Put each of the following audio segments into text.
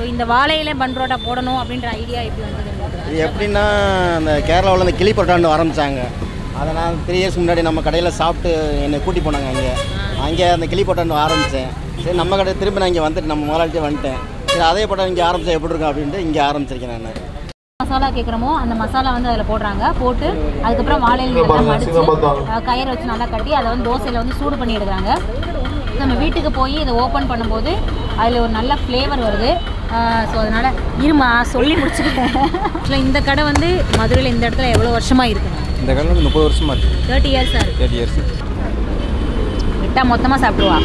இந்த வாழையில பன் பரோட்டா போடணும் அப்படின்ற ஐடியா எப்படி வந்தது உங்களுக்கு இது எப்படின்னா அந்த கேரளாவில் இந்த கிளி பரோட்டான்னு ஆரம்பித்தாங்க அதை நான் த்ரீ இயர்ஸ் முன்னாடி நம்ம கடையில் சாப்பிட்டு என்னை கூட்டி போனாங்க அங்கே அங்கே அந்த கிளி பரோட்டான்னு ஆரம்பித்தேன் சரி நம்ம கடை திரும்பி நான் இங்கே வந்துட்டு நம்ம முதலாளிட்டே வந்துட்டேன் சரி அதே படம் இங்கே ஆரம்பித்தா எப்படி இருக்கும் அப்படின்ட்டு இங்கே ஆரம்பிச்சிருக்கேன் நான் மசாலா கேட்குறோமோ அந்த மசாலா வந்து அதில் போடுறாங்க போட்டு அதுக்கப்புறம் வாழையில நல்லா மடிச்சு அஹ், கயிறு வச்சு நல்லா கட்டி அதை வந்து தோசையில் வந்து சூடு பண்ணி எடுக்கிறாங்க நம்ம வீட்டுக்கு போய் இதை ஓப்பன் பண்ணும்போது அதில் ஒரு நல்ல ஃப்ளேவர் வருது ஸோ அதனால் இருமா சொல்லி முடிச்சுக்கிட்டேன் ஆக்சுவலாக இந்த கடை வந்து மதுரையில் இந்த இடத்துல எவ்வளோ வருஷமாக இருக்குங்க இந்த கடையில் வந்து முப்பது வருஷமாக இருக்குது தேர்ட்டி இயர்ஸாக இருக்குது தேர்ட்டி இயர்ஸ் விட்டா மொத்தமாக சாப்பிடுவா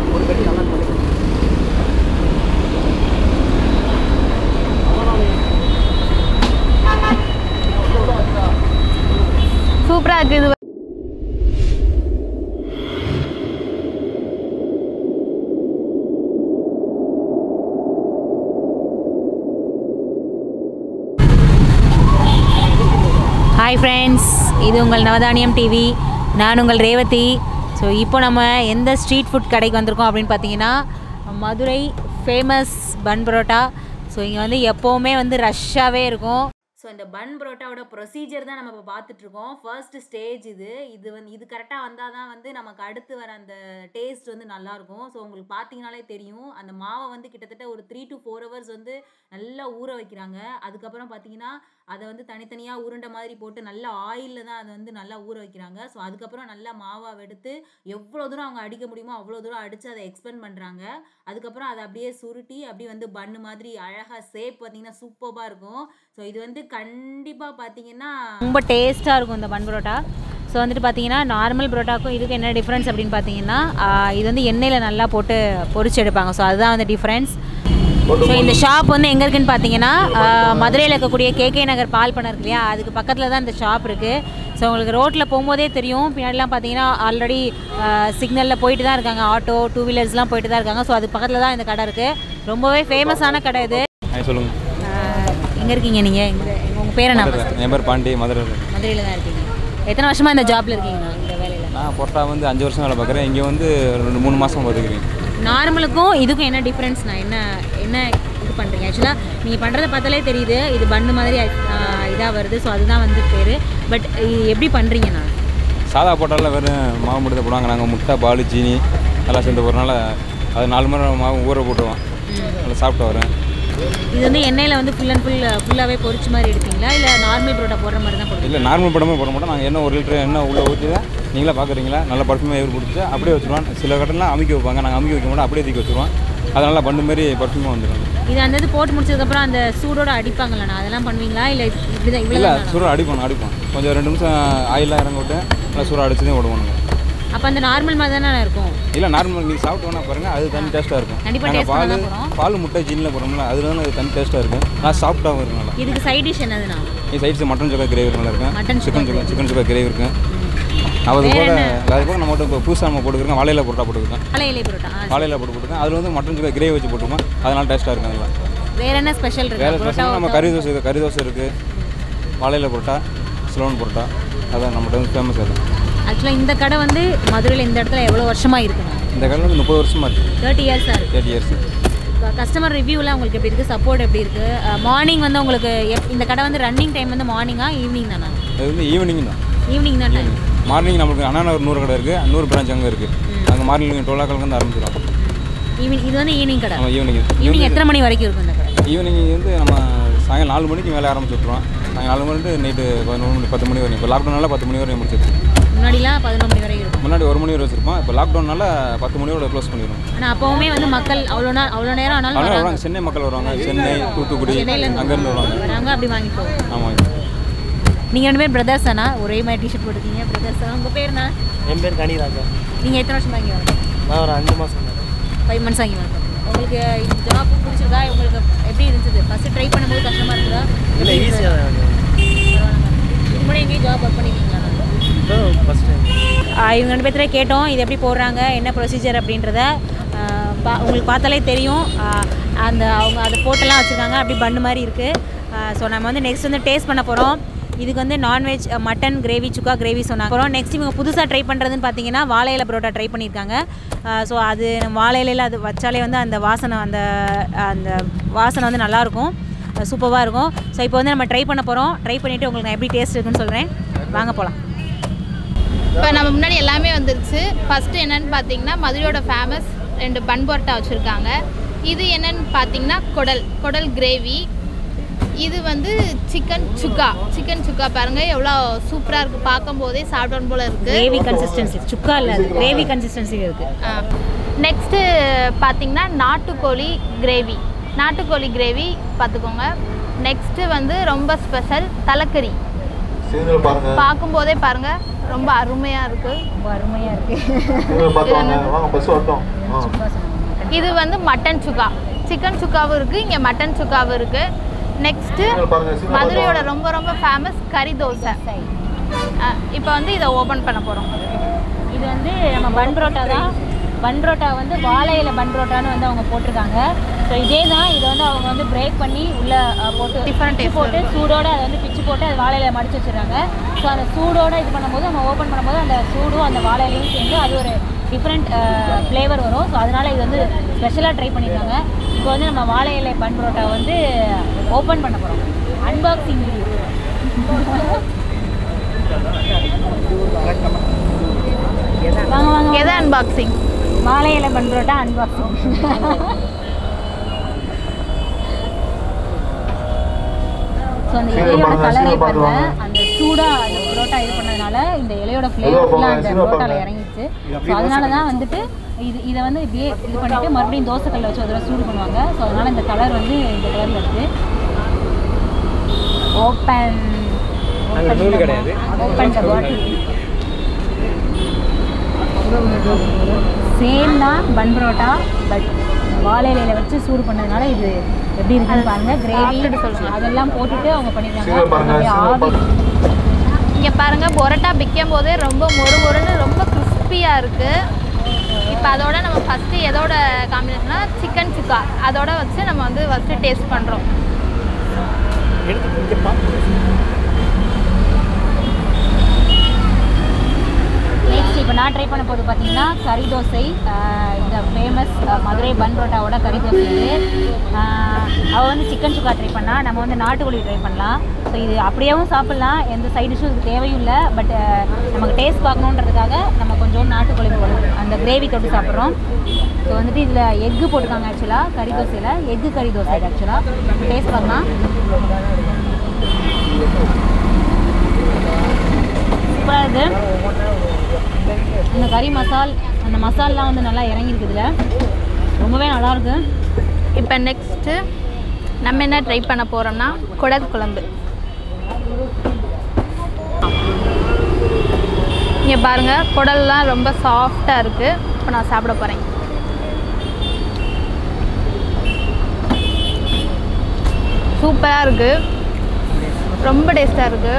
சூப்பராக இருக்குது இது ஹாய் ஃப்ரெண்ட்ஸ் இது உங்கள் நவதானியம் டிவி நான் உங்கள் ரேவதி ஸோ இப்போ நம்ம எந்த ஸ்ட்ரீட் ஃபுட் கடைக்கு வந்திருக்கோம் அப்படின்னு பார்த்தீங்கன்னா Madurai famous bun parotta so இங்கே வந்து எப்போவுமே வந்து ரஷ்ஷாகவே இருக்கும் ஸோ இந்த பன் பரோட்டாவோட ப்ரொசீஜர் தான் நம்ம இப்போ பார்த்துட்ருக்கோம் ஃபர்ஸ்ட் ஸ்டேஜ் இது இது வந்து இது கரெக்டாக வந்தால் தான் வந்து நமக்கு அடுத்து வர அந்த டேஸ்ட் வந்து நல்லாயிருக்கும் ஸோ உங்களுக்கு பார்த்தீங்கனாலே தெரியும் அந்த மாவை வந்து கிட்டத்தட்ட ஒரு த்ரீ டு ஃபோர் ஹவர்ஸ் வந்து நல்லா ஊற வைக்கிறாங்க அதுக்கப்புறம் பார்த்தீங்கன்னா அதை வந்து தனித்தனியாக உருண்டை மாதிரி போட்டு நல்லா ஆயிலில் தான் அதை வந்து நல்லா ஊற வைக்கிறாங்க ஸோ அதுக்கப்புறம் நல்லா மாவாவை எடுத்து எவ்வளோ தூரம் அவங்க அடிக்க முடியுமோ அவ்வளோ தூரம் அடித்து அதை எக்ஸ்பெண்ட் பண்ணுறாங்க அதுக்கப்புறம் அதை அப்படியே சுருட்டி அப்படியே வந்து பன்னு மாதிரி அழகாக சேப் பார்த்தீங்கன்னா சூப்பராக இருக்கும் ஸோ இது வந்து கண்டிப்பாக பார்த்தீங்கன்னா ரொம்ப டேஸ்ட்டாக இருக்கும் இந்த பன் பரோட்டா ஸோ வந்துட்டு பார்த்தீங்கன்னா நார்மல் பரோட்டாக்கும் இதுக்கு என்ன டிஃப்ரென்ஸ் அப்படின்னு பார்த்தீங்கன்னா ஆஹ் இது வந்து எண்ணெயில் நல்லா போட்டு பொரிச்சு எடுப்பாங்க ஸோ அதுதான் வந்து டிஃப்ரென்ஸ் ஸோ இந்த ஷாப் வந்து எங்கே இருக்குன்னு பார்த்தீங்கன்னா மதுரையில் இருக்கக்கூடிய கேகே நகர் பால் பண்ண இருக்கு இல்லையா அதுக்கு பக்கத்தில் தான் இந்த ஷாப் இருக்குது ஸோ உங்களுக்கு ரோட்டில் போகும்போதே தெரியும் பின்னாடிலாம் பார்த்தீங்கன்னா ஆல்ரெடி சிக்னலில் போயிட்டு தான் இருக்காங்க ஆட்டோ டூ வீலர்ஸ்லாம் போயிட்டு தான் இருக்காங்க ஸோ அதுக்கு பக்கத்தில் தான் இந்த கடை இருக்குது ரொம்பவே ஃபேமஸான கடை இது சொல்லுங்கள் எங்கே இருக்கீங்க நீங்கள் எங்கே உங்கள் பேர் என்ன first? என் பேர் பாண்டி மதுரை மதுரையில் தான் இருக்கீங்க எத்தனை வருஷமாக இந்த ஜாப்ல இருக்கீங்க இந்த வேலையில் நான் பொட்டா வந்து அஞ்சு வருஷம் வேலை பார்க்குறேன் இங்கே வந்து ரெண்டு மூணு மாதம் பார்த்துக்கிறேன் நார்மலுக்கும் இதுக்கும் என்ன டிஃப்ரென்ஸ்ண்ணா என்ன என்ன இது பண்ணுறீங்க ஆக்சுவலாக நீங்கள் பண்ணுறத பார்த்தாலே தெரியுது இது பன்னு மாதிரி இதாக வருது ஸோ அதுதான் வந்து பேர் பட் எப்படி பண்ணுறீங்கண்ணா சாதா போட்டால வெறும் மாவு மட்டும் தான் போடுவாங்க நாங்கள் முட்டை பால் சீனி எல்லாம் சேர்ந்து போகிறனால அது நாலு மணி நேரம் மாவு ஊற போட்டுருவோம் நல்லா சாப்பிட்டு வரேன் இது வந்து எண்ணெயில் வந்து ஃபுல் அண்ட் ஃபுல் ஃபுல்லாகவே பொரிச்ச மாதிரி எடுப்பீங்களா இல்லை நார்மல் பரோட்டா போடுற மாதிரி தான் போடுவீங்க இல்லை நார்மல் படமே போட மாட்டோம் நாங்கள் என்ன ஒரு லிட்டர் எண்ணெய் உள்ளே ஊற்றி தான் நீங்களே பார்க்குறீங்களா நல்ல பர்ஃப்யூமாக எதிர் கொடுத்து அப்படியே வச்சுருவோம் சில கட்டெல்லாம் அமுக்கி வைப்பாங்க நாங்கள் அமுக்கி வைக்க மாட்டோம் அப்படியே தூக்கி வச்சுருவோம் அதனால் பண்டு மாதிரி பர்ஃப்யூமாக வந்துடும் இது அந்த இது போட்டு முடிச்சதுக்கப்புறம் அந்த சூடோட அடிப்பாங்களாண்ணா அதெல்லாம் பண்ணுவீங்களா இல்லை இப்படி தான் இவ்வளோ இல்லை சூடாக அடிப்போம் அடிப்போம் கொஞ்சம் ரெண்டு நிமிஷம் ஆயிலாம் இறங்க விட்டு நல்லா சூடாக அடிச்சு தான் விடுவோம் நாங்கள் அப்போ அந்த நார்மல் மாதிரி தானே இருக்கும் இல்லை நார்மல் நீங்கள் சாப்பிட்டு வேணா பாருங்கள் அது தனி டேஸ்ட்டாக இருக்கும் கண்டிப்பா நாங்கள் taste பால் நல்லா போடும். பால் முட்டை ஜீனில் போடுறோம்ல அது வந்து அது தனி டேஸ்ட்டாக இருக்கும் நான் சாப்பிட்டாவும் இருக்கும் நல்லா இதுக்கு சைட் டிஷ் என்னதுண்ணா இது சைட்ஸ் மட்டன் சுக்கா கிரேவி நல்லா இருக்கும் mutton chicken chukka chicken chukka gravy இருக்கும் அது வேற போக என்ன? அது போக நம்ம மட்டும் இப்போ புதுசாக நம்ம போட்டுக்கிறோம் வாழையில போட்டா போட்டுருக்கோம் பழைய இலை பரோட்டா ஆ, வாழையில போட்டு போட்டுருக்கோம் அதில் வந்து மட்டன் சுக்கா கிரேவி வச்சு போட்டுருக்கோம் அதனால டேஸ்ட்டாக இருக்கும் அதெல்லாம் வேற என்ன ஸ்பெஷல் வேறு இருக்கு ஸ்பெஷலாக நம்ம கறி தோசை இருக்குது கறி தோசை இருக்குது வாழையில போட்டா ஸ்லோன் போட்டா அதான் நம்மகிட்ட வந்து ஃபேமஸ் அது ஆக்சுவலாக இந்த கடை வந்து மதுரையில் இந்த இடத்துல எவ்வளோ வருஷமாக இருக்குங்க இந்த கடையில் வந்து முப்பது வருஷமாக இருக்குது தேர்ட்டி இயர்ஸாக இருக்குது தேர்ட்டி இயர்ஸ் கஸ்டமர் ரிவ்யூலாம் உங்களுக்கு எப்படி இருக்குது சப்போர்ட் எப்படி இருக்குது மார்னிங் வந்து உங்களுக்கு எப் இந்த கடை வந்து ரன்னிங் டைம் வந்து மார்னிங்கா ஈவினிங் தானா அது வந்து ஈவினிங் தான் ஈவினிங் தான் டைம் மார்னிங் நம்மளுக்கு அண்ணா ஒரு நூறு கடை இருக்குது நூறு பிரான்ச் அங்கே இருக்குது அங்கே மார்னிங் டுவெல் ஓ வந்து ஆரம்பிச்சிடும் ஈவினிங் இது வந்து ஈவினிங் கடை நம்ம ஈவினிங் ஈவினிங் எத்தனை மணி வரைக்கும் இருக்கும் இந்த கடை ஈவினிங் வந்து நம்ம சாயங்காலம் நாலு மணிக்கு மேலே ஆரம்பிச்சு விட்ருவோம் சாயங்காலம் நாலு மணி நைட்டு பதினொரு மணி பத்து மணி வரைக்கும் இப்போ லாக்டவுனால பத்து மணி வரையும் முடிச்சிருக்கோம் முன்னாடிலாம் பதினொரு மணி வரைக்கும் இருக்கும் முன்னாடி ஒரு மணி வரை வச்சிருப்போம் இப்போ லாக்டவுனால பத்து மணியோட க்ளோஸ் பண்ணிடுவோம் ஆனால் அப்போவுமே வந்து மக்கள் அவ்வளோ நாள் அவ்வளோ நேரம் ஆனாலும் அதனால வராங்க வருவாங்க சென்னை மக்கள் வருவாங்க சென்னை தூத்துக்குடி சென்னையிலேருந்து அங்கேருந்து வருவாங்க வராங்க அப்படி வாங்கி போவோம் ஆமாம் நீங்கள் ரெண்டு பேரும் பிரதர்ஸ் தானா ஒரே மாதிரி டிஷர்ட் போட்டுருக்கீங்க பிரதர்ஸ் தானா உங்கள் பேர்னா என் பேர் கனிராஜா நீங்கள் எத்தனை வருஷம் வாங்கி வரீங்க நான் ஒரு அஞ்சு மாதம் ஃபைவ் மந்த்ஸ் ஆகி வரேன் உங்களுக்கு இந்த ஜாப் பிடிச்சிருக்கா உங்களுக்கு எப்படி இருந்துச்சு ஃபஸ்ட்டு ட்ரை பண்ணும்போது கஷ்டமாக இருக்குதா இல்லை ஈஸியாக தான் இருக்கு. இதுக்கு முன்னாடி எங்கேயும் ஜாப் ஒர்க் பண்ணியிருக்கீங்களா இப்போ ஃபஸ்ட் டைம் ஆஹ் இவங்க ரெண்டு பேர்த்துல கேட்டோம் இது எப்படி போடுறாங்க என்ன ப்ரொசீஜர் அப்படின்றத ஆஹ் பா உங்களுக்கு பார்த்தாலே தெரியும் ஆஹ் அந்த அவங்க அதை போட்டெல்லாம் வச்சுருக்காங்க அப்படி பண்ணு மாதிரி இருக்குது ஸோ நம்ம வந்து நெக்ஸ்ட் வந்து டேஸ்ட் பண்ண போகிறோம் இதுக்கு வந்து non veg mutton gravy chukka gravy சொன்னாங்க அப்புறம் நெக்ஸ்ட் இவங்க புதுசாக ட்ரை பண்ணுறதுன்னு பார்த்தீங்கன்னா வாழை இலை பரோட்டா ட்ரை பண்ணியிருக்காங்க ஸோ அது நம்ம வாழை இலையில் அது வச்சாலே வந்து அந்த வாசனை அந்த அந்த வாசனை வந்து நல்லாயிருக்கும் சூப்பராக இருக்கும் ஸோ இப்போ வந்து நம்ம ட்ரை பண்ண போகிறோம் ட்ரை பண்ணிவிட்டு உங்களுக்கு நான் எப்படி டேஸ்ட் இருக்குன்னு சொல்கிறேன் வாங்க போகலாம் இப்போ நம்ம முன்னாடி எல்லாமே வந்துருச்சு ஃபஸ்ட்டு என்னன்னு பார்த்தீங்கன்னா மதுரையோட ஃபேமஸ் ரெண்டு பன் பரோட்டா வச்சுருக்காங்க இது என்னன்னு பார்த்தீங்கன்னா குடல் குடல் கிரேவி இது வந்து சிக்கன் சுக்கா சிக்கன் சுக்கா பாருங்கள் எவ்வளோ சூப்பராக இருக்குது பார்க்கும்போதே சாப்பிடணும் போல் இருக்குது கிரேவி கன்சிஸ்டன்சி சுக்கா இல்லை கிரேவி கன்சிஸ்டன்சி இருக்குது நெக்ஸ்ட்டு பார்த்தீங்கன்னா நாட்டுக்கோழி கிரேவி நாட்டுக்கோழி கிரேவி பார்த்துக்கோங்க நெக்ஸ்ட்டு வந்து ரொம்ப ஸ்பெஷல் தலைக்கறி சீரியல் பாருங்க பார்க்கும்போதே பாருங்கள் ரொம்ப அருமையாக இருக்குது ரொம்ப அருமையாக இருக்குது சீரியல் பார்த்து வாங்க வாங்க பஸ் வரட்டும் ஆ இது வந்து மட்டன் சுக்கா சிக்கன் சுக்காவும் இருக்குது இங்கே மட்டன் சுக்காவும் இருக்குது நெக்ஸ்ட்டு சீரியல் பாருங்க சீரியல் மதுரையோட ரொம்ப ரொம்ப ஃபேமஸ் கறி தோசை இப்போ வந்து இதை ஓப்பன் பண்ண போகிறோம் இது வந்து நம்ம பன் பரோட்டா தான் பன் பரோட்டா வந்து வாழை இலை பன் பரோட்டான்னு வந்து அவங்க போட்டிருக்காங்க ஸோ இதே தான் இதை வந்து அவங்க வந்து பிரேக் பண்ணி உள்ளே போட்டு Different பிச்சு taste போட்டு சூடோட அதை வந்து பிச்சு போட்டு அது வாழை இலையை மடிச்சு வச்சிடுறாங்க ஸோ அந்த சூடோட இது பண்ணும்போது நம்ம ஓப்பன் பண்ணும்போது அந்த சூடும் அந்த வாழை இலையும் சேர்ந்து அது ஒரு டிஃப்ரெண்ட் ஃப்ளேவர் வரும் ஸோ அதனால் இது வந்து ஸ்பெஷலாக ட்ரை பண்ணியிருக்காங்க இப்போ வந்து நம்ம வாழை இலை பன் பரோட்டா வந்து ஓப்பன் பண்ண போகிறோம் அன்பாக்சிங் வாங்க வாங்க எதை அன்பாக்சிங் வாழை இலை பன் பரோட்டா அன்பாக்சிங் ஸோ அந்த சீரியல் இலையோட பாருங்க, கலரே சீரியல் பாருங்க பாருங்க. அந்த சூடாக அந்த பரோட்டா இது பண்ணதுனால இந்த இலையோட மெதுவா ஃப்ளேவர் போங்க, ஃபுல்லாக அந்த சீரியல் பரோட்டாவில் பாருங்க. இறங்கிடுச்சு ஸோ அதனால தான் வந்துட்டு இது இதை வந்து இப்படியே இது பண்ணிட்டு மறுபடியும் தோசைக்கல்ல வச்சு ஒரு தடவை சூடு பண்ணுவாங்க ஸோ அதனால இந்த கலர் வந்து இந்த கலரில் இருக்குது ஓப்பன் அங்க நூல் கிடையாது. ஓப்பன் த பாட்டில் சேம் தான் பன் பரோட்டா பட் வாழை இலையில வச்சு சூடு பண்ணதுனால இது எப்படி இருக்குன்னு பாருங்க கிரேவி அதெல்லாம் போட்டுட்டு அவங்க பண்ணிருக்காங்க சீரியல் பாருங்க, அப்படியே சீரியல் ஆவி பாருங்க. இங்கே பாருங்கள் பொரோட்டா விற்கும் போதே ரொம்ப மொறு மொறுன்னு ரொம்ப கிறிஸ்பியாக இருக்குது இப்போ அதோட நம்ம ஃபஸ்ட்டு எதோட காம்பினேஷனா சிக்கன் சுக்கா அதோட வச்சு நம்ம வந்து ஃபஸ்ட்டு டேஸ்ட் பண்ணுறோம் எடுத்து இங்கே பார்த்து நெக்ஸ்ட் இப்போ நான் ட்ரை பண்ண போது பார்த்தீங்கன்னா கறி தோசை ஆஹ் இந்த ஃபேமஸ் மதுரை பன் பரோட்டாவோட கறி தோசை இது ஆஹ் அவ வந்து சிக்கன் சுக்கா ட்ரை பண்ணா நம்ம வந்து நாட்டுக்கோழி ட்ரை பண்ணலாம் ஸோ இது அப்படியேவும் சாப்பிட்லாம் எந்த சைட் டிஷ்ஷும் இதுக்கு தேவையும் இல்லை பட் நமக்கு டேஸ்ட் பார்க்கணுன்றதுக்காக நம்ம கொஞ்சம் நாட்டுக்கோழி போடுறோம் அந்த கிரேவி தொட்டு சாப்பிட்றோம் ஸோ வந்துட்டு இதில் எக்கு போட்டிருக்காங்க ஆக்சுவலாக கறி தோசையில் எக்கு கறி தோசை ஆக்சுவலாக டேஸ்ட் பார்க்கலாம் சூப்பராக இருக்குது இந்த கறி மசால் அந்த மசால்லாம் வந்து நல்லா இறங்கியிருக்கு இதில் ரொம்பவே நல்லாயிருக்கு இப்போ நெக்ஸ்ட்டு நம்ம என்ன ட்ரை பண்ண போகிறோம்னா குடல் குழம்பு இங்கே பாருங்கள் குடல்லாம் ரொம்ப சாஃப்டாக இருக்குது இப்போ நான் சாப்பிட போகிறேன் சூப்பராக இருக்குது ரொம்ப டேஸ்ட்டாக இருக்குது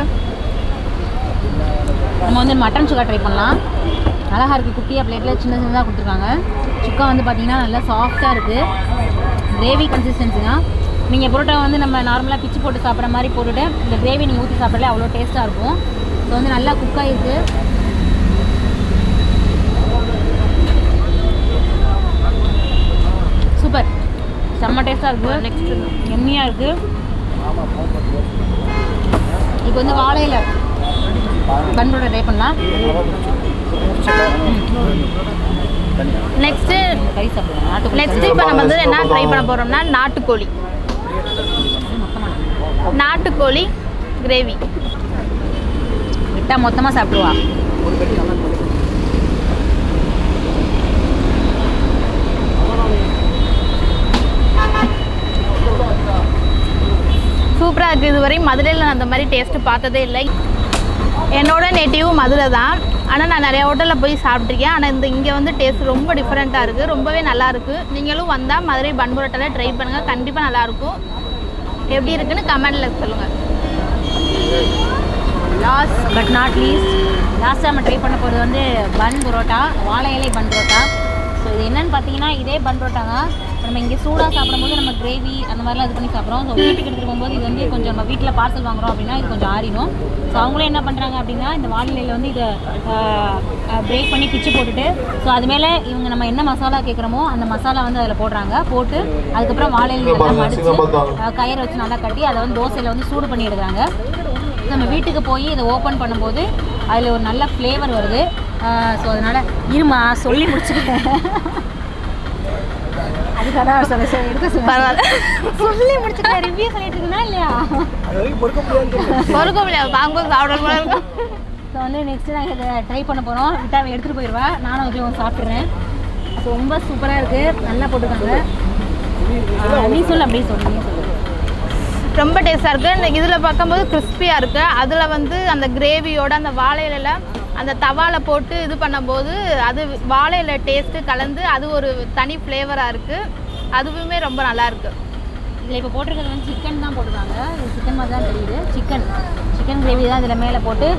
நம்ம வந்து மட்டன் சுக்கா ட்ரை பண்ணலாம் அழகாக இருக்குது குட்டியாக பிளேட்டில் சின்ன சின்னதாக கொடுத்துருக்காங்க சுக்கா வந்து பார்த்தீங்கன்னா நல்லா சாஃப்டாக இருக்குது கிரேவி கன்சிஸ்டன்சி தான் நீங்கள் புரோட்டா வந்து நம்ம நார்மலாக பிச்சு போட்டு சாப்பிட்ற மாதிரி போட்டுட்டு இந்த கிரேவி நீங்கள் ஊற்றி சாப்பிடல அவ்வளோ டேஸ்ட்டாக இருக்கும் ஸோ வந்து நல்லா குக் ஆகிருக்கு சூப்பர் செம்ம டேஸ்ட்டாக இருக்குது நெக்ஸ்ட் எம்மியாக இருக்குது இப்போ வந்து வாழையில் பன்னோட ட்ரை பண்ணலாம் நெக்ஸ்ட்டு கறி சாப்பிடுவோம் நாட்டுக்கோழி நெக்ஸ்ட் இப்போ நம்ம வந்து என்ன ட்ரை பண்ண போகிறோம்னா நாட்டுக்கோழி நாட்டுக்கோழி கிரேவி விட்டா மொத்தமாக சாப்பிடுவா சூப்பராக இருக்குது இதுவரை மதுரையில் நான் அந்த மாதிரி டேஸ்ட்டு பார்த்ததே இல்லை என்னோட நேட்டிவ் மதுரை தான் ஆனால் நான் நிறைய ஹோட்டலில் போய் சாப்பிட்ருக்கேன் ஆனால் இந்த இங்கே வந்து டேஸ்ட் ரொம்ப டிஃப்ரெண்ட்டாக இருக்குது ரொம்பவே நல்லா இருக்குது நீங்களும் வந்தால் மதுரை பன் பரோட்டாவில் ட்ரை பண்ணுங்கள் கண்டிப்பாக நல்லாயிருக்கும் எப்படி இருக்குன்னு கமெண்டில் சொல்லுங்கள் லாஸ்ட் பட் நாட் லீஸ்ட் லாஸ்ட்டாக நம்ம ட்ரை பண்ண போகிறது வந்து பன் பரோட்டா வாழை இலை பன் பரோட்டா ஸோ இது என்னன்னு பார்த்தீங்கன்னா இதே பன் பரோட்டா தான் நம்ம இங்கே சூடாக சாப்பிடும்போது நம்ம கிரேவி அந்த மாதிரிலாம் இது பண்ணி சாப்பிட்றோம் ஸோ வீட்டுக்கு எடுத்துகிட்டு போகும்போது இது வந்து கொஞ்சம் நம்ம வீட்டில் பார்சல் வாங்குறோம் அப்படின்னா இது கொஞ்சம் ஆறிடும் ஸோ அவங்களும் என்ன பண்ணுறாங்க அப்படின்னா இந்த வானிலையில் வந்து இதை பிரேக் பண்ணி பிச்சு போட்டுட்டு ஸோ அது மேலே இவங்க நம்ம என்ன மசாலா கேட்குறோமோ அந்த மசாலா வந்து அதில் போடுறாங்க போட்டு அதுக்கப்புறம் வாழையில எல்லாம் மடித்து அஹ், கயிறை வச்சு நல்லா கட்டி அதை வந்து தோசையில் வந்து சூடு பண்ணி எடுக்கிறாங்க நம்ம வீட்டுக்கு போய் இதை ஓப்பன் பண்ணும்போது அதில் ஒரு நல்ல ஃப்ளேவர் வருது ஸோ அதனால் இருமா சொல்லி முடிச்சுக்கிட்டேன் அதுக்காக சொல்ல சொல்ல எடுக்க சொல்ல சொல்லி முடிச்சுக்கிட்டேன் ரிவ்யூ சொல்லிட்டு இருக்கா இல்லையா அது வரைக்கும் பொறுக்க முடியாது பொறுக்க முடியாது வாங்கும்போது சாப்பிட போல இருக்கும் ஸோ வந்து நெக்ஸ்ட் நாங்கள் இதை ட்ரை பண்ண போகிறோம் விட்டா அவ எடுத்துகிட்டு போயிடுவா நானும் கொஞ்சம் சாப்பிட்றேன் ஸோ ரொம்ப சூப்பராக இருக்குது நல்லா போட்டிருக்காங்க ஆ, நீ சொல்லு அப்படியே சொல்லு நீ சொல்லு ரொம்ப டேஸ்ட்டாக இருக்குது இந்த இதில் பார்க்கும்போது கிறிஸ்பியாக இருக்குது அதில் வந்து அந்த கிரேவியோட அந்த வாழை இலையில அந்த தவால போட்டு இது பண்ணும்போது அது வாழை இலை டேஸ்ட்டு கலந்து அது ஒரு தனி ஃப்ளேவராக இருக்குது அதுவுமே ரொம்ப நல்லா இருக்கு இதில் இப்போ போட்டிருக்கிறது வந்து சிக்கன் தான் போட்டிருக்காங்க இது சிக்கன் மாதிரி தான் தெரியுது சிக்கன் சிக்கன் கிரேவி தான் இதில் மேலே போட்டு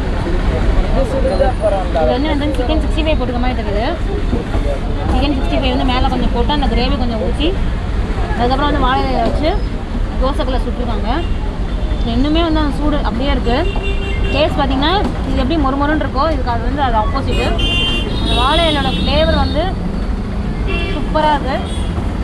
இது வந்து வந்து சிக்கன் சிக்ஸ்டி ஃபைவ் போட்டுக்க மாதிரி தெரியுது சிக்கன் சிக்ஸ்டி ஃபைவ் வந்து மேலே கொஞ்சம் போட்டு அந்த கிரேவி கொஞ்சம் ஊற்றி அதுக்கப்புறம் வந்து வாழை இலையில வச்சு தோசைக்குள்ளே சுட்டுருக்காங்க இன்னுமே வந்து அந்த சூடு அப்படியே இருக்குது டேஸ்ட் பார்த்தீங்கன்னா இது எப்படி மொறுமொறுன்னு இருக்கோ இதுக்கு அது வந்து அது ஆப்போசிட்டு அந்த வாழை இலையோட ஃப்ளேவர் வந்து சூப்பராக இருக்குது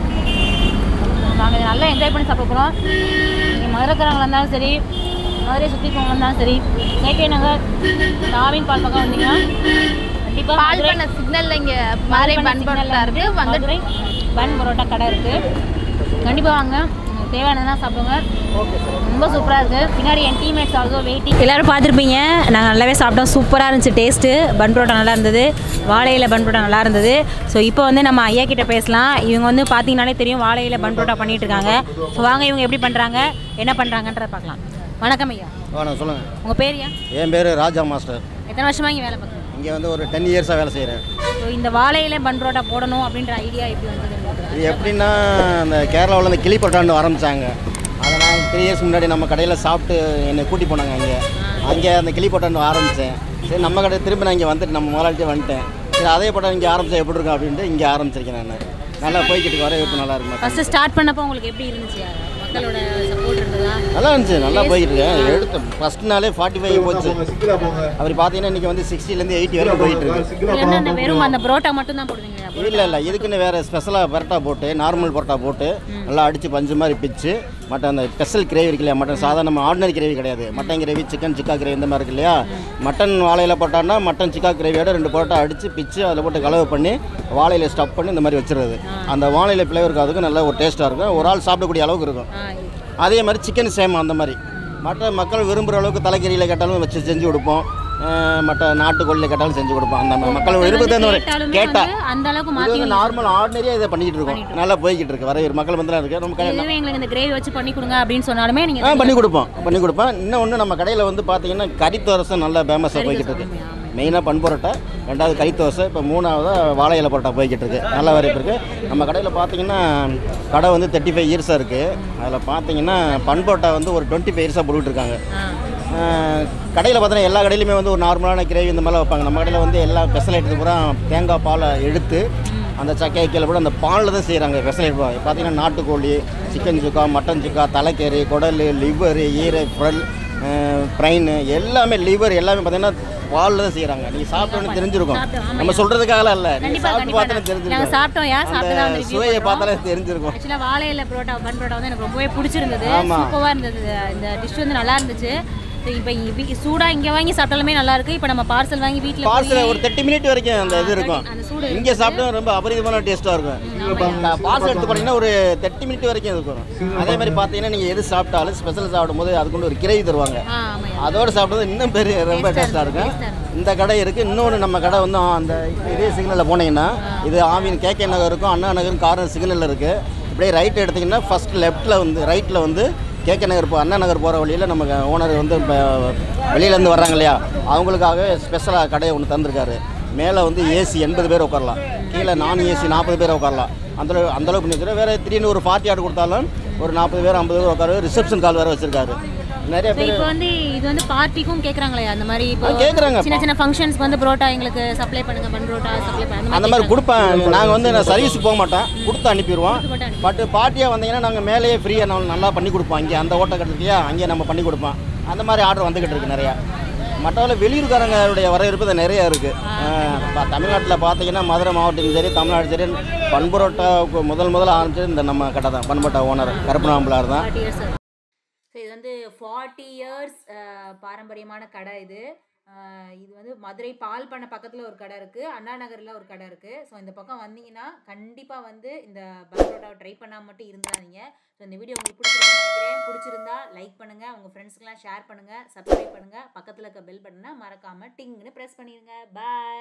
நாங்கள் இதை நல்லா என்ஜாய் பண்ணி சாப்பிட போகிறோம் நீங்கள் மதுரைக்காரங்களா இருந்தாலும் சரி மதுரையை சுற்றி போங்க இருந்தாலும் சரி கேகே நகர் நாவின் பால் பக்கம் வந்தீங்கன்னா கண்டிப்பாக பால் பண்ண சிக்னலில் இங்கே மதுரை பன் பரோட்டா இருக்குது வந்து மதுரை பன் பரோட்டா கடை இருக்குது கண்டிப்பாக வாங்க உங்களுக்கு தேவையானதெல்லாம் சாப்பிடுங்க ரொம்ப சூப்பராக இருக்குது பின்னாடி என் டீம்மேட்ஸ் ஆல்சோ வெயிட்டிங் எல்லோரும் பார்த்துருப்பீங்க நாங்கள் நல்லாவே சாப்பிட்டோம் சூப்பராக இருந்துச்சு டேஸ்ட்டு பன் பரோட்டா நல்லா இருந்தது வாழையில பன் பரோட்டா நல்லா இருந்தது ஸோ இப்போ வந்து நம்ம ஐயா கிட்ட பேசலாம் இவங்க வந்து பார்த்தீங்கன்னாலே தெரியும் வாழையில பன் பரோட்டா பண்ணிட்டு இருக்காங்க ஸோ வாங்க இவங்க எப்படி பண்ணுறாங்க என்ன பண்ணுறாங்கன்றத பார்க்கலாம் வணக்கம் ஐயா நான் சொல்லுங்கள் உங்கள் பேர் ஐயா என் பேர் ராஜா மாஸ்டர் எத்தனை வருஷமாக இங்கே வேலை பார்க்குறீங்க இங்கே வந்து ஒரு டென் இயர்ஸாக வேலை செய்கிறேன் ஸோ இந்த வாழையில பன் பரோட்டா போடணும் அப்படின்ற ஐடியா எப்படி வந்தது உங்களுக்கு இது எப்படின்னா அந்த கேரளாவில் இந்த கிளி பரோட்டான்னு ஆரம்பித்தாங்க அதை நான் த்ரீ இயர்ஸ் முன்னாடி நம்ம கடையில் சாப்பிட்டு என்னை கூட்டி போனாங்க அங்கே அங்கே அந்த கிளி பரோட்டான்னு ஆரம்பித்தேன் சரி நம்ம கடை திரும்ப நான் இங்கே வந்துட்டு நம்ம முதலாளிட்டே வந்துட்டேன் சரி அதே படம் இங்கே ஆரம்பித்தா எப்படி இருக்கும் அப்படின்ட்டு இங்கே ஆரம்பிச்சிருக்கேன் நான் நல்லா போய்கிட்டு இருக்கு, வரவேற்பு நல்லா இருக்கு ஃபஸ்ட்டு ஸ்டார்ட் பண்ணப்போ உங்களுக்கு எப்படி இருந்துச்சு மக்களோட சப்போர்ட் இருந்ததா நல்லா இருந்துச்சு நல்லா போய்கிட்டு இருக்கேன் எடுத்து ஃபஸ்ட் நாளே ஃபார்ட்டி ஃபைவ் போச்சு சிங்கிளா போங்க அப்படி பார்த்தீங்கன்னா இன்றைக்கி வந்து சிக்ஸ்டிலேருந்து எயிட்டி வரைக்கும் போயிட்டு இருக்கு சிங்கிளா என்ன அந்த வெறும் அந்த பரோட்டா மட்டும் தான் போடுவீங்க இல்லை இல்லை இதுக்குன்னு வேறு ஸ்பெஷலாக பரோட்டா போட்டு நார்மல் பரோட்டா போட்டு நல்லா அடித்து பஞ்சு மாதிரி பிச்சு மட்டன் அந்த ஸ்பெஷல் கிரேவி இருக்கு இல்லையா மட்டன் சாதாரண நம்ம ஆர்டினரி கிரேவி கிடையாது mutton gravy chicken chukka gravy இந்த மாதிரி இருக்கு இல்லையா மட்டன் வாழையில போட்டான்னா மட்டன் சிக்கா கிரேவியோட ரெண்டு பரோட்டா அடித்து பிச்சு அதில் போட்டு கலவை பண்ணி வாழையில ஸ்டப் பண்ணி இந்த மாதிரி வச்சிருது அந்த வாழையில ஃப்ளேவருக்கு அதுக்கு நல்ல ஒரு டேஸ்ட்டாக இருக்கும் ஒரு ஆள் சாப்பிடக்கூடிய அளவுக்கு இருக்கும் அதே மாதிரி சிக்கன் சேம் அந்த மாதிரி மற்ற மக்கள் விரும்புகிற அளவுக்கு தலைக்கறியில் கேட்டாலும் வச்சு செஞ்சு கொடுப்போம் அஹ் மற்ற நாட்டுக்கோழியில் கேட்டாலும் செஞ்சு கொடுப்போம் அந்த ம- மக்கள் விருப்பத்தை அந்த மாதிரி கேட்டாலுமே கேட்டா வந்து அந்த அளவுக்கு இது மாற்றி வந்து நார்மல் ஆர்டினரியாக இதை பண்ணிக்கிட்டு இருக்கோம் நல்லா போய்கிட்டு இருக்கு வர மக்கள் வந்து இருக்கு நம்ம கடை இதுவே எங்களுக்கு இந்த கிரேவி வச்சு பண்ணி கொடுங்க அப்படின்னு சொன்னாலுமே ஆ நீங்கள் பண்ணி கொடுப்போம் பண்ணி கொடுப்போம் இன்னொன்று நம்ம கடையில் வந்து பார்த்தீங்கன்னா கறி தோசை நல்லா ஃபேமஸாக போய்கிட்டு இருக்கு மெயினாக பன் பரோட்டா ரெண்டாவது கறி தோசை இப்போ மூணாவதாக வாழை இலை பரோட்டா போய்கிட்டு இருக்கு நல்ல வரவேற்பு இருக்குது நம்ம கடையில் பார்த்தீங்கன்னா கடை வந்து தேர்ட்டி ஃபைவ் இயர்ஸாக இருக்குது அதில் பார்த்தீங்கன்னா பன் பரோட்டா வந்து ஒரு டுவெண்ட்டி ஃபைவ் இயர்ஸாக போட்டுட்டு இருக்காங்க கடையில் பார்த்தீங்கன்னா எல்லா கடையிலுமே வந்து ஒரு நார்மலான கிரேவி இந்த மாதிரிலாம் வைப்பாங்க நம்ம கடையில் வந்து எல்லா ஸ்பெஷல் ஐட்டத்துக்கு பூரா தேங்காய் பாலை எடுத்து அந்த சக்கையை கீழே போட்டு அந்த பாலில் தான் செய்கிறாங்க ஸ்பெஷல் ஐட்டம் பார்த்தீங்கன்னா நாட்டுக்கோழி சிக்கன் சுக்கா மட்டன் சுக்கா தலைக்கறி குடல் லிவர் ஈரை ஃப்ரல் ப்ரைன் எல்லாமே லிவர் எல்லாமே பார்த்தீங்கன்னா பாலில் தான் செய்கிறாங்க நீங்கள் சாப்பிட்டோன்னு தெரிஞ்சிருக்கும் சாப்பிட்டோம், ஆமாம். நம்ம சொல்கிறதுக்காக இல்லை நீங்கள் கண்டிப்பா சாப்பிட்டு கண்டிப்பா பார்த்தாலே நாங்க தெரிஞ்சிருக்கும் சாப்பிட்டோம் யா சாப்பிட்டு தான் அந்த வந்து சுவையை பார்த்தாலே தெரிஞ்சிருக்கும் ஆக்சுவலாக வாழை இலை பரோட்டா பன் பரோட்டா வந்து எனக்கு ரொம்பவே பிடிச்சிருந்தது ஆமா. சூப்பராக இருந்தது இந்த டிஷ் வந்து நல்லா இருந்துச்சு இப்போ சூடாக இங்கே வாங்கி சாப்பிட்டாலுமே நல்லா இருக்கு இப்போ நம்ம பார்சல் வாங்கி வீட்டில் பார்சல் ஒரு தேர்ட்டி மினிட் வரைக்கும் அந்த இது இருக்கும் அந்த சூடு இங்கே சாப்பிட்டா ரொம்ப அபரிதமான டேஸ்ட்டாக இருக்கும் பார்சல் எடுத்து போனீங்கன்னா ஒரு தேர்ட்டி மினிட் வரைக்கும் இருக்கும் அதே மாதிரி பார்த்தீங்கன்னா நீங்கள் எது சாப்பிட்டாலும் ஸ்பெஷல் சாப்பிடும்போது அதுக்குள்ள ஒரு கிரேவி தருவாங்க ஆ ஆமாம் அதோடு சாப்பிடுறது இன்னும் பெரிய ரொம்ப Taste-ஆ டேஸ்ட்டாக இருக்கும், இருக்கும் taste-ஆ இருக்கும். இந்த கடை இருக்குது இன்னொன்று நம்ம கடை வந்து அந்த இதே சிக்னலில் போனீங்கன்னா இது ஆவின் கேகே நகர் இருக்கும் அண்ணா நகர் கார்னர் சிக்னலில் இருக்குது இப்படியே ரைட் எடுத்தீங்கன்னா ஃபர்ஸ்ட் லெஃப்ட்டில் வந்து ரைட்டில் வந்து கேகே நகர் போ அண்ணா நகர் போகிற வழியில் நமக்கு ஓனர் வந்து இப்போ வெளியிலேருந்து வர்றாங்க இல்லையா அவங்களுக்காகவே ஸ்பெஷலாக கடையை ஒன்று தந்திருக்காரு மேலே வந்து ஏசி எண்பது பேர் உட்காரலாம் கீழே நான் ஏசி நாற்பது பேர் உட்காரலாம் அந்த அந்தளவுக்கு பண்ணி வச்சுருக்காரு வேறு திடீர்னு ஒரு பார்ட்டி ஆர்டர் கொடுத்தாலும் ஒரு நாற்பது பேர் ஐம்பது பேர் உட்காரு ரிசப்ஷன் கால் வேறு வச்சுருக்காரு நிறைய ஸோ பேர் இப்போ வந்து இது வந்து பார்ட்டிக்கும் கேட்குறாங்களே அந்த மாதிரி இப்போ ஆ, கேக்குறாங்க. சின்ன சின்ன ஃபங்க்ஷன்ஸ்க்கு வந்து புரோட்டா எங்களுக்கு சப்ளை பண்ணுங்க பன் புரோட்டா சப்ளை பண்ணுங்க அந்த மாதிரி கொடுப்பேன் நாங்கள் வந்து நான் சர்வீஸுக்கு போக மாட்டோம் கொடுத்து அனுப்பிடுவோம் மட்டும் அனுப்பி- பட் பார்ட்டியாக வந்தீங்கன்னா நாங்கள் மேலேயே ஃப்ரீயாக நம்ம நல்லா பண்ணி கொடுப்போம் இங்கே அந்த ஓட்டை கட்டுறதையா அங்கேயே நம்ம பண்ணி கொடுப்போம் அந்த மாதிரி ஆர்டர் வந்துக்கிட்டு இருக்கு நிறையா மற்றவங்கள வெளியூர்காரங்களுடைய வரவேற்பு இது நிறைய இருக்குது தமிழ்நாட்டில் பார்த்தீங்கன்னா மதுரை மாவட்டத்திலும் சரி தமிழ்நாடு சரி பண்புரோட்டாவுக்கு முதல் முதல்ல ஆரம்பிச்சது இந்த நம்ம கடை தான் பண்புரோட்டா ஓனர் கருப்பனாம்பலார் தான் ஃபார்ட்டி இயர்ஸ் ஸோ இது வந்து ஃபார்ட்டி இயர்ஸ் பாரம்பரியமான கடை இது அஹ் இது வந்து மதுரை பால் பண்ண பக்கத்தில் ஒரு கடை இருக்குது அண்ணா நகரில் ஒரு கடை இருக்குது ஸோ இந்த பக்கம் வந்தீங்கன்னா கண்டிப்பாக வந்து இந்த பரோட்டாவை ட்ரை பண்ணால் மட்டும் இருந்தாதீங்க ஸோ இந்த வீடியோ உங்களுக்கு பிடிச்சிருக்குன்னு நினைக்கிறேன் பிடிச்சிருந்தா லைக் பண்ணுங்கள் உங்கள் ஃப்ரெண்ட்ஸ்க்கெலாம் ஷேர் பண்ணுங்கள் சப்ஸ்கிரைப் பண்ணுங்கள் பக்கத்தில் இருக்க பெல் பட்டனை மறக்காமல் டிங்னு ப்ரெஸ் பண்ணிடுங்க பாய்